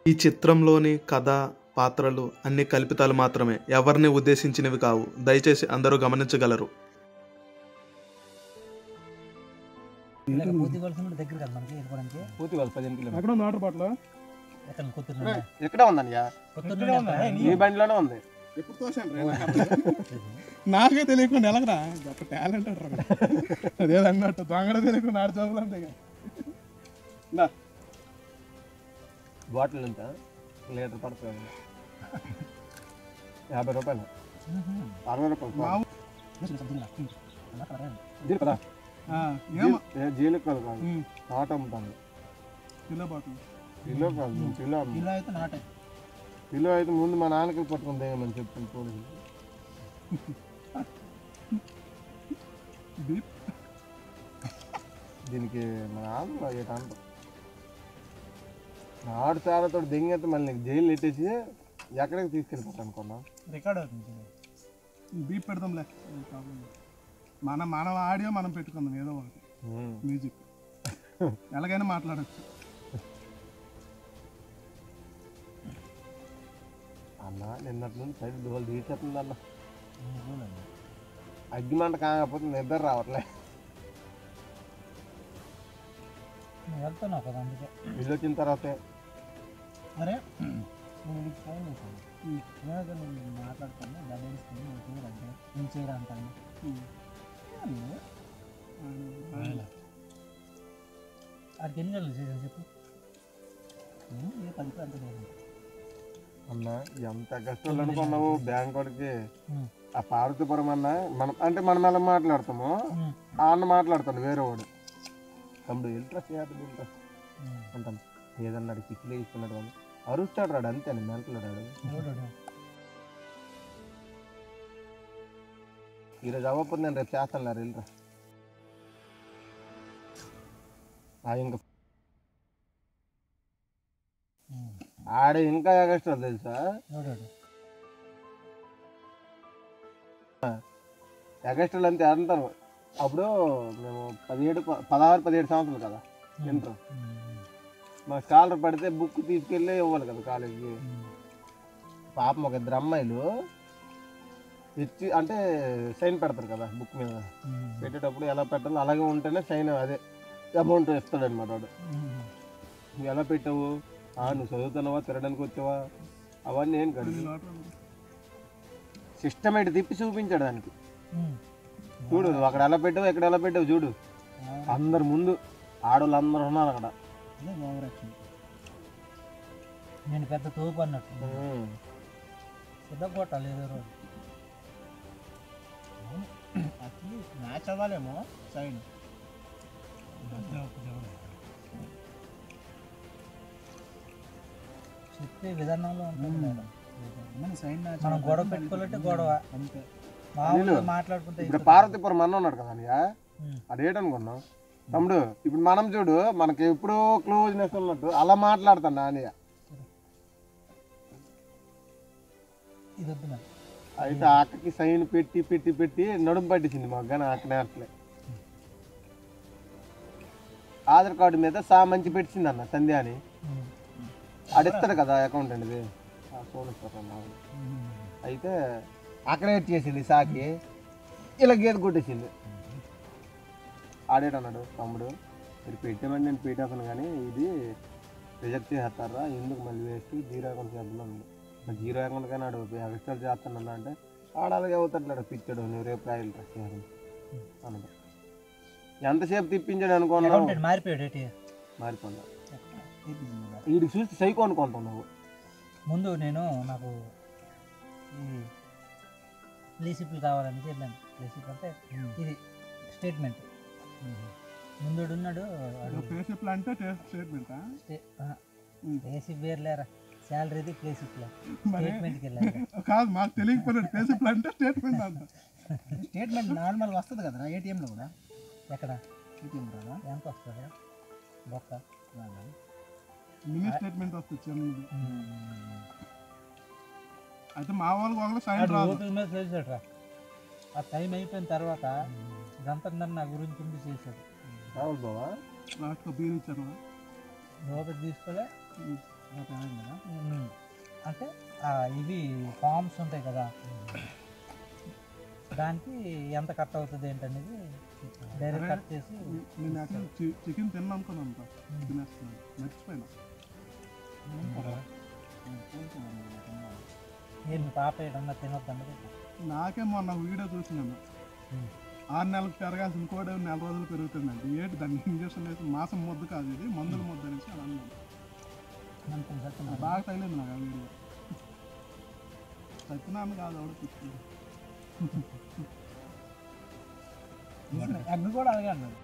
ఈ చిత్రంలోని కథ పాత్రలు అన్ని కల్పితాలు మాత్రమే ఎవరిని ఉద్దేశించినవి కావు దయచేసి అందరూ గమనించగలరు ఇలాగ పూర్తి వలసిన దగ్గర కదా మనకి వెళ్ళిపోవడానికి పూర్తి వాళ్ళు పదిహేను కిలోమీటర్ ఎక్కడ ఉంది వాటర్ బాటిల్ ఎక్కడ కొత్తూరు ఎక్కడే ఉందన్నయ్య కొత్తూరు మీ బండిలోనే ఉంది ఎప్పుడు తోసాను నాకే తెలియకుండా ఎలాగరా గొప్ప టాలెంట్ అంటారు అదేదో అన్నట్టు దొంగడ తెలియకుండా ఆడు చదువులు అంతే ఇక. ఇందా. బాటిల్ ఎంత లీటర్ పడుతుంది యాభై రూపాయలు అరవై రూపాయలు మా జీలు కదా ఆ, ఏమో జీలు కాదు కాదు ఉమ్, నాట అమ్ముతాను కిలో బాటిల్ కిలో కాదు నేను కిలో అమ్ము. కిలో అయితే నాటే కిలో అయితే ముందు మా నాన్నకి పట్టుకుని దిగమని చెప్తాను పోలీసు డీప్ దీనికి మా నాన్న ఏట అంటాం నాడు చాలతో దింగైతే మళ్ళీ నీకు జైలు పెట్టేసి ఎక్కడికి తీసుకెళ్ళిపోతాను అనుకున్నా రికార్డ్ అవుతుంది డీప్ పెడదాంలే ఏం ప్రాబ్లం లేదు. మన మన ఆడియో మనం పెట్టుకుందాం ఏదో ఒకటి మ్యూజిక్ ఎలాగైనా మాట్లాడచ్చు అన్న నిన్నటి నుండి సైడ్ దోలు తీసేస్తుంది అన్న అగ్గి మంట కాకపోతే నిద్ర రావట్లే నువ్వు వెళ్తున్నావు కదా అందుకే ఇల్లు వచ్చిన తర్వాతే అరే నేను నీకు ఫోన్ చేశాను ఏదో నేను మాట్లాడుతాను డబ్బులు ఇస్తాను నువ్వు చేయరంటే నేను చేయరా అంటాను నువ్వు అక్కడికి ఎన్ని గంటలు చేసాను చెప్పు నేను ఏ పది అంత లేదు అన్న ఎంత కష్టాలు అనుకున్నావు బ్యాంక్ వాడికి ఉమ్. ఆ పార్వతీపురం అన్న మనం అంటే మనం ఎలా మాట్లాడతాము ఉమ్. ఆ అన్న మాట్లాడతాను వేరే వాడు తమ్ముడు వెళ్తా చేయాలి వెళ్తా ఉమ్. అంటాను ఏదన్నా పిచ్చిలే ఇస్తున్నాడు అని అరుస్తాడు రాడు అంతే అని మెంటలు రాడు ఎవడు? ఈరోజు అవ్వకపోతే నేను రేపు చేస్తాను లేరు వెళ్ళరా ఆ ఇంకా ఉమ్. ఆడ ఇంకా కష్టాలు తెలుసా ఎవడు? ఎగస్ట్రాలు అంతే అంటారు అప్పుడు మేము పదిహేడు ప- పదహారు పదిహేడు సంవత్సరాలు కదా ఇంటర్ ఉమ్. మా స్కాలర్ పడితే బుక్ తీసుకెళ్ళి ఇవ్వాలి కదా కాలేజీకి ఉమ్. పాపం ఒక ఇద్దరు అమ్మాయిలు ఇచ్చి అంటే సైన్ పెడతారు కదా బుక్ మీద ఉమ్. పెట్టేటప్పుడు ఎలా పెట్టాలో అలాగే ఉంటేనే సైన్ అదే అమౌంట్ ఇస్తాడు అనమాట వాడు ఉమ్. నువ్వు ఎలా పెట్టావు ఆ, నువ్వు చదువుతున్నావా తిరగడానికి వచ్చావా అవన్నీ ఏం కాదు సిస్టమేటిక్ తిప్పి చూపించాడు దానికి ఉమ్. చూడు నువ్వు అక్కడ ఎలా పెట్టావు ఇక్కడ ఎలా పెట్టావు చూడు ఆ, అందరు ముందు ఆడవాళ్ళు అందరూ ఉన్నారు అక్కడ ఇదే ఓవర్ యాక్షన్ నేను పెద్ద తోపు అన్నట్టు ఉమ్. సిద్ధగొట్టాలి ఏదో రోజు యాక్చువల్లీ మ్యాచ్ అవ్వాలేమో సైడ్ చెప్పే విధానంలో ఉంటుంది మేడం. మనం గొడవ పెట్టుకోవాలంటే గొడవ అంతే మామూలుగా మాట్లాడుకుంటే ఇప్పుడు పార్వతీపురం అన్న ఉన్నాడు కదా అన్నయ్య ఉమ్. అదేటనుకున్నావు తమ్ముడు ఇప్పుడు మనం చూడు మనకి ఎప్పుడో క్లోజ్నెస్ ఉన్నట్టు అలా మాట్లాడతాను నాన్నయ్య ఇది వద్దు నాకు అయితే ఆ అక్కకి సైన్ పెట్టి పెట్టి పెట్టి నడుము పట్టించింది మాకు కానీ అక్కడే అట్లే ఆధార్ కార్డు మీద సా మంచి పెట్టింది అన్న సంధ్య అని ఉమ్. అడిస్తాడు కదా అకౌంట్ అనేది ఆ సోమేశ్వరరావు అన్న. ఉమ్. అయితే అక్కడే చేసింది సాకి ఇలా గీత కొట్టేసింది ఆడేటన్నాడు తమ్ముడు మీరు పెట్టామని నేను పెట్టేస్తాను కానీ ఇది రిజెక్ట్ చేస్తారా ఎందుకు మళ్ళీ వేస్ట్ జీరో అకౌంట్ చేద్దాం ఉంది మరి జీరో అకౌంట్ కానీ ఆడు ఎక్స్ట్రా చేస్తాను అంటే ఆడ అలాగే అవుతాడు పిచ్చాడు నువ్వు రేపు రాయలు రా చేయాలి అన్నది ఎంతసేపు తిప్పించాడు అనుకున్నావు అకౌంటెంట్ మారిపోయాడు ఏంటి మారిపోయింది తీపించింది కదా. వీడికి చూసి సైకో అనుకుంటున్నావు ముందు నేను నాకు ఈ రీసిప్లు కావాలని వెళ్ళాను రీసిప్ అంటే ఇది స్టేట్మెంట్ ముందు ఉన్నాడు పేషెప్లు అంటే స్టేట్మెంటా రేసిప్ వేరు లేరా శాలరీది ప్లేసిప్లో మరి స్టేట్మెంట్కి వెళ్ళాను కాదు మాకు తెలియకపోయినాడు పేషెప్లు అంటే స్టేట్మెంట్ అంట స్టేట్మెంట్ నార్మల్గా వస్తుంది కదా ఏటీఎంలో కూడా ఎక్కడ ఏటీఎం రాదా ఎంత వస్తుంది బొక్క రాదా మినీ స్టేట్మెంట్ వస్తుంది చిన్నది అయితే మా వాళ్ళకి ఒకళ్ళు సైన్ ఆడు రాదు ఓపిక మీద చేసాడు ఆ టైం అయిపోయిన తర్వాత ఇదంతా నా గురించి ఉండి చేశాడు రావులు బావా లాస్ట్లో బీర్ ఇచ్చారు లోపల తీసుకోలే ఉమ్. అంటే ఆ, ఇవి ఫామ్స్ ఉంటాయి కదా దానికి ఎంత కట్ అవుతుంది ఏంటనేది డైరెక్ట్ కట్ చేసి నేను యాక్చువల్ చికెన్ తిన్నా అనుకున్నాను అంత తినేస్తున్నాను మర్చిపోయినా నేను మీ పాప ఏడన్నా తినొద్దన్నది నాకే మొన్న వీడియో చూసినాను ఆరు నెలలకు పెరగాల్సిన కూడా నెల రోజులు పెరుగుతుందండి ఏంటి దాన్ని ఇంజక్షన్ వేసి మాసం ముద్ద కాదు ఇది మందుల ముద్ద అనేసి అని అన్నాను మనకు సత్యం బాగా తగిలింది నాకు ఆ వీడియో సత్యనారాయణ కాదు ఆవిడ పుచ్చుకుంది ఎగ్ కూడా అలాగే అన్నాడు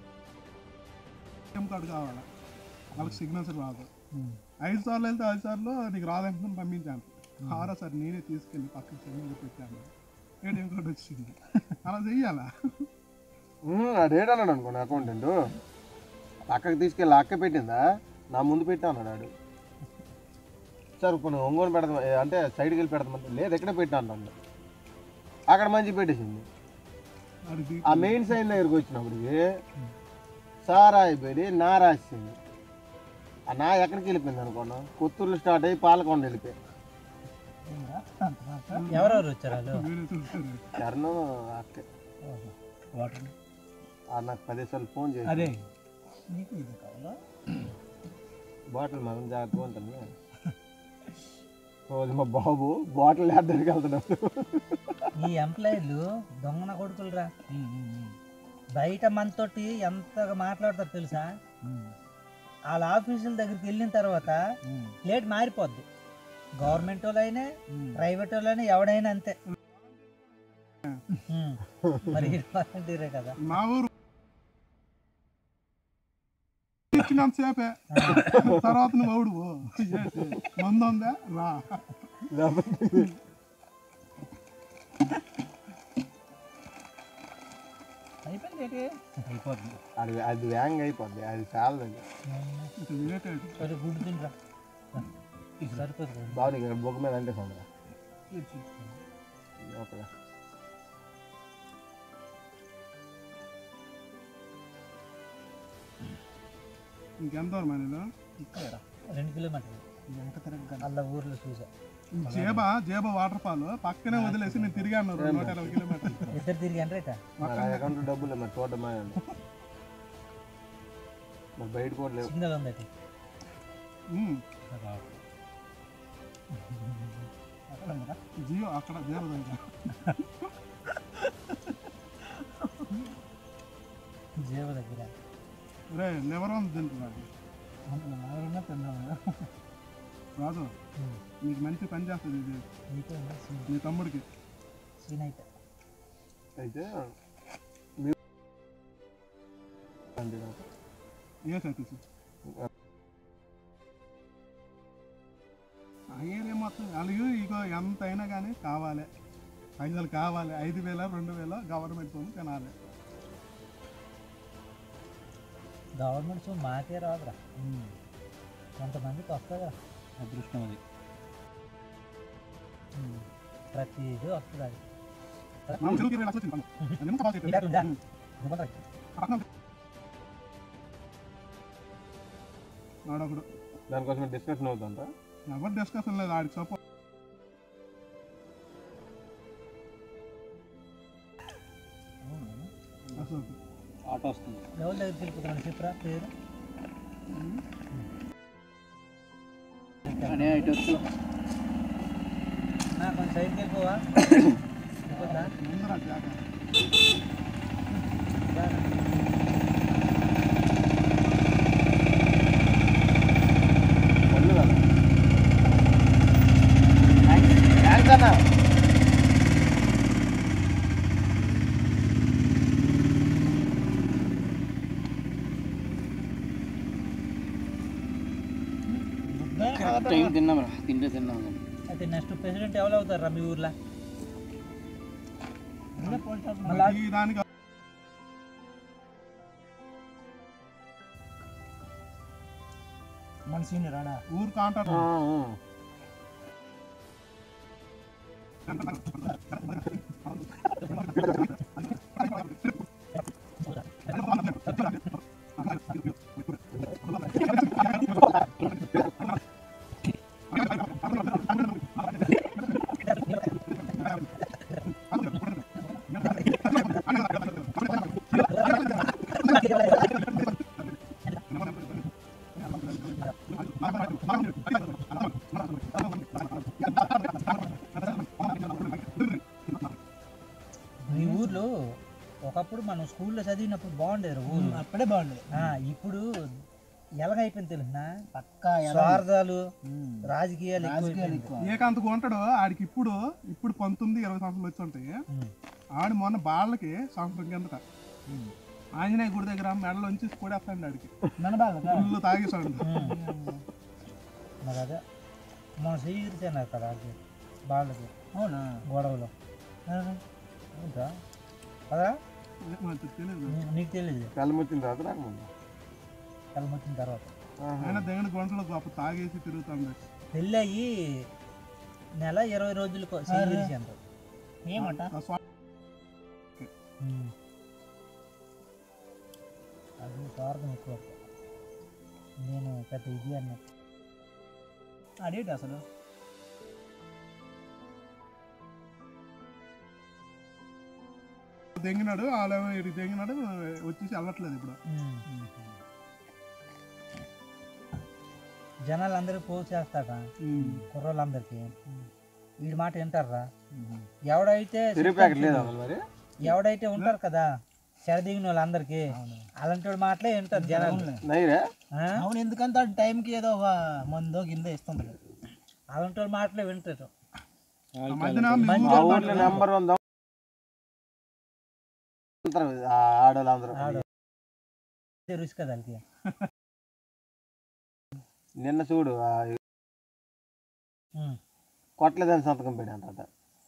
ఏం కార్డు కావాలా వాళ్ళకి సిగ్నల్స్ రాదు ఐదు సార్లు వెళ్తే ఐదు సార్లు నీకు రాదనుకుని పంపించాను ఆరో సార్ నేనే తీసుకెళ్ళి పక్కన సిగ్నల్ పెట్టాను ఏడేం కార్డు వచ్చింది అలా చెయ్యాలా అడేడు అన్నాడు అనుకోండి అకౌంటెంట్ అక్కకి తీసుకెళ్ళి అక్క పెట్టిందా నా ముందు పెట్టా అన్నాడు ఆడు సార్ కొన్ని ఒంగోని పెడదాం ఏ, అంటే సైడ్కి వెళ్ళి పెడదామంటే లేదు ఎక్కడ పెట్టా అన్నాడు అక్కడ మంచి పెట్టేసింది అది ఆ మెయిన్ సైన్ దగ్గరికి వచ్చినప్పటికి సారాయి పెడి నా రాసింది ఆ నా ఎక్కడికి వెళ్ళిపోయింది అనుకున్నా కొత్తూరులో స్టార్ట్ అయ్యి పాలకొండ వెళ్ళిపోయి ఎవరెవరు వచ్చారు వాళ్ళు వేరే చూస్తారు చరణం అక్క వాటర్ ఆ నాకు పది సార్లు ఫోన్ చేసి అదే నీకు ఇది కావాలా బాటిల్ మనం జాగ్రత్తగా ఉంటుంది రోజు మా బాబు బాటిల్ దగ్గరికి వెళ్తున్నాడు ఈ ఎంప్లాయీలు దొంగన కొడుకులురా బయట మనతోటి ఎంతగా మాట్లాడతారు తెలుసా వాళ్ళ ఆఫీసుల దగ్గరికి వెళ్ళిన తర్వాత ప్లేట్ మారిపోద్ది గవర్నమెంట్ వాళ్ళైనా ప్రైవేట్ వాళ్ళైనా ఎవడైనా అంతే ఉమ్. మరి వాలంటీరే కదా మా ఊరు ఇచ్చినంత సేపే తర్వాత నువ్వు అవుడు పో. ఏంటి? మందు ఉందా రా అయిపోయింది ఏంటి అయిపోద్ది అది అది వ్యాంగ్ అయిపోద్ది అది చాలా ఇక రిలేటెడ్ సరే గుడ్డు తినరా ఇది సరిపోతుంది కదా. బాబు నీకు బొగ్గ మీద అంటే సందరా ఓకే ఇంకెంత దూరం అనేది ఇక్కడ రెండు కిలోమీటర్లు ఎంత తిరగ అలా ఊర్లో చూసా జేబ జేబ వాటర్ ఫాల్ పక్కనే వదిలేసి నేను తిరిగాను రెండు నూట ఇరవై కిలోమీటర్లు ఇద్దరు తిరిగి రేట మరి ఆ అకౌంట్లో డబ్బులు మరి చూడమా మరి బయట కూడా లేవు సిగ్నల్ ఉంది అయితే ఉమ్. జియో అక్కడ జేబ దగ్గర జీవ దగ్గర రే లివర్ ఉంది తింటున్నాడు నాలుగున్నా తిన్నాను రాజు నీకు మంచి పని చేస్తుంది ఇది నీకే ఉంది సీన్ నీ తమ్ముడికి సీన్ అయితే అయితే మీరు అంటే నాకు ఏ సతీష్ అయ్యేదే మొత్తం అలాగే ఇగో ఎంత అయినా కానీ కావాలి పైసలు కావాలి ఐదు వేల రెండు వేల గవర్నమెంట్ సొమ్ము తినాలి గవర్నమెంట్ సొమ్ము మాకే రాదురా కొంతమందికి వస్తుందా అదృష్టం అది ప్రతిదీ వస్తుంది అది మనం చెరువుకి ఇరవై లక్షలు వచ్చింది పన్ను. అది ఎంత బాగా మీ దగ్గర ఉందా? ఉమ్. ఇవ్వండి. పక్కన వాడొకడు దానికోసం డిస్కషన్ అవుతుందా ఎవరు డిస్కషన్ లేదు ఆడికి సపోర్ట్ అసలు ఆట వస్తుంది ఎవరి దగ్గరికి వెళ్ళిపోతున్నాడు చెప్పరా పేరు కానీ ఇటు వచ్చు నా కొంచెం సైడ్కి వెళ్ళిపోవా వెళ్ళిపోతా? ముందర జాగా రా. పళ్ళు కదా థ్యాంక్స్ అన్న కరెక్ట్ టైం తిన్నాం రా తింటే తిన్నాం కానీ అయితే నెక్స్ట్ ప్రెసిడెంట్ ఎవరు అవుతారు రా మీ ఊర్లో మళ్ళా ఈ దానికి మన సీనియర్ రాడా ఊరు కాంటాక్ట్ ఈ ఊర్లో ఒకప్పుడు మనం స్కూల్లో చదివినప్పుడు బాగుండేది ఊరు అప్పుడే బాగుండేది ఆ, ఇప్పుడు ఎలాగైపోయింది తెలుసునా పక్కా ఎలా స్వార్థాలు ఉమ్. రాజకీయాలు రాజకీయాలు ఎక్కువ ఎక్కువ ఏకాంతకు ఉంటాడు ఆడికి ఇప్పుడు ఇప్పుడు పంతొమ్మిది ఇరవై సంవత్సరాలు వచ్చి ఉంటాయి ఆడు మొన్న బాళ్ళకి సంవత్సరం కిందట ఆంజనేయ గుడి దగ్గర మెడలోంచి కొడేస్తాడు ఆడికి మన బాగా ఫుల్ తాగేసాడు మరి అదే మన శ్రీగిరిసేనారు కదా అది వాళ్ళకి అవునా గొడవలు ఇంకా కదా మనకు తెలియదు నీ- నీకు తెలియదు కళ్ళు ముచ్చిన తర్వాత నాకు ముందు కళ్ళు వచ్చిన తర్వాత ఆయన దేవుని గొంటలో గొప్ప తాగేసి తిరుగుతాడు పెళ్ళి అయ్యి నెల ఇరవై రోజులకు శ్రీగిరిసి అంటారు ఏమంట ఆ స్వా- ఉమ్. అది స్వార్థం ఎక్కువ నేను పెద్ద ఇది అన్న అడేటి అసలు దెంగినాడు వాళ్ళేమో ఇటు దెంగినాడు వచ్చేసి వెళ్ళట్లేదు ఇప్పుడు జనాలు అందరికి పోగు చేస్తాడా కుర్రోళ్ళందరికీ వీడి మాట వింటారా ఎవడైతే తిరిగి ప్యాకెట్ లేదా మరి ఎవడైతే ఉంటారు కదా చెరదిగిన వాళ్ళందరికీ అలాంటి వాడి మాటలే వింటారు జనాలు నైరే ఆ? అవును ఎందుకంటే ఆ టైంకి ఏదో ఒక మందో కింద ఇస్తుంది అలాంటి వాడి మాటలే వింటారు ఆ మధ్యన మీ మంచి మా ఊర్లో ఊర్లో నెంబర్ వన్ ఆడవాళ్ళు అందరూ ఆడ- రుచి కదా వాళ్ళకి నిన్న చూడు ఆ ఉమ్. కొట్టలేదని సంతకం పెట్టాను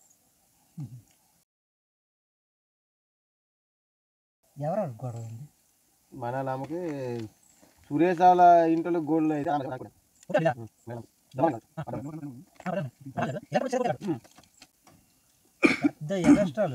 ఎవరు గొడవ ఉంది మన ఆమెకి సురేష్ వాళ్ళ ఇంట్లో గోల్డ్ అయితే ఆమె నాకు కూడా. మేడం. దొంగ కాదు. పెద్ద ఎగస్ట్రాలు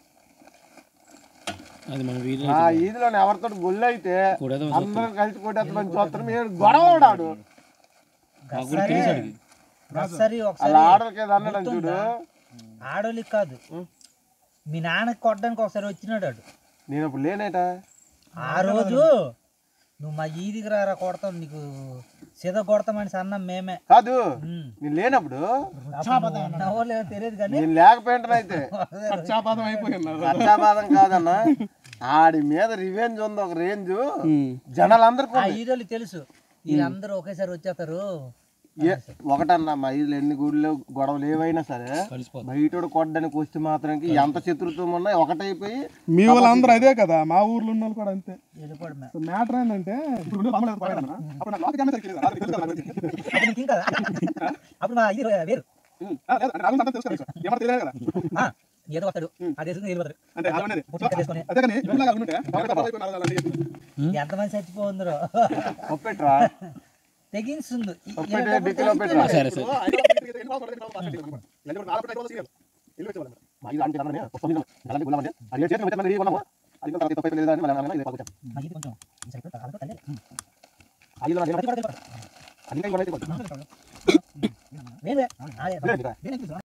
అది మన వీధి ఆ ఈదిలో ఎవరితో గొల్లు అయితే కూడా అందరం కలిసి కొట్టేస్తామని చూస్తారు మీరు గొడవ ఆడాడు గస్సరి గస్సరి అలా ఒకసారి ఆడలకి ఏదో అన్నాడు చూడు గుర్తుందా? ఆడోళ్ళకి కాదు మీ నాన్నకి కొట్టడానికి ఒకసారి వచ్చినాడు వాడు నేను ఇప్పుడు లేనేట ఆ రోజు నువ్వు మా ఈదికి రారా కొడతాం నీకు సీత కొడతామని అన్నాం మేమే కాదు ఉమ్. నేను లేనప్పుడు అప్పుడు నువ్వు ఉన్నావో లేదో తెలియదు కానీ నేను లేకపోయింటనైతే పక్షాపాతం అయిపోయింది పక్షాపాతం కాదన్నా ఆడి మీద రివెంజ్ ఉంది ఒక రేంజ్ జనాలందరికీ ఆ ఉంది. ఈదోళ్ళు తెలుసు వీళ్ళందరూ ఒకేసారి వచ్చేస్తారు ఏ ఒకటన్నా మా ఇల్లు ఎన్ని గుడిలో గొడవలు ఏవైనా సరే కలిసిపోతుంది బయట కొట్టడానికి వస్తే మాత్రానికి ఎంత శత్రుత్వం ఉన్నా ఒకటైపోయి మీ వాళ్ళందరూ అదే కదా మా ఊర్లో ఉన్న వాళ్ళు కూడా అంతే వెళ్ళిపోవడమే సో మ్యాటర్ ఏంటంటే ఇప్పుడు నువ్వు రామలేదు పోయాడన్నా? అప్పుడు నాకు లోపలికి అన్నీ తెలియదు. రాత్రికి తెలుసు కదా నాకు. అప్పుడు నీకు ఇంకా అప్పుడు మా ఇది వేరు ఆ, లేదు, అంటే రామలేదు అంతా తెలుసు కదా. ఏమన్నా తెలియదు కదా ఆ, ఏదో వస్తాడు ఆ దేశం వెళ్ళిపోతాడు అంటే అలానే పుట్టుక చేసుకొని అదే కానీ ఇలాగా ఉంటే ఒకటే పదవి అయిపోయిన అలా అలాగే. ఎంతమంది చచ్చిపోతుందరో ఒప్పెట్రా తెగించుంది ఒప్పెట్టే డిక్కీలో పెట్టరా సరే సరే ఆయన ఎన్ని వాళ్ళు కొడతారు, ఎన్ని వాళ్ళు కొడతారు, ఇలాంటి వాళ్ళు నాలుగు పెట్టే వాళ్ళు సీరియల్. ఇల్లు పెట్టేవాళ్ళు. మా ఇల్లు అంటే అందరినీ ఒక తొమ్మిది అలాంటి గులాం అంటే అది చేతి పెట్టే మరి కొన్నాము అది తర్వాత తప్పైతే లేదా అని మళ్ళీ అన్న ఇది పక్కకు వచ్చాం. మా ఇది కొంచెం సరిపోతుంది, కాదు, తల్లి. ఆ ఇల్లు నాకు అది కూడా తెలియదు. అది ఇంకా కొనైతే కొట్టు. వేరే. అదే, లేదు, రా. వేరే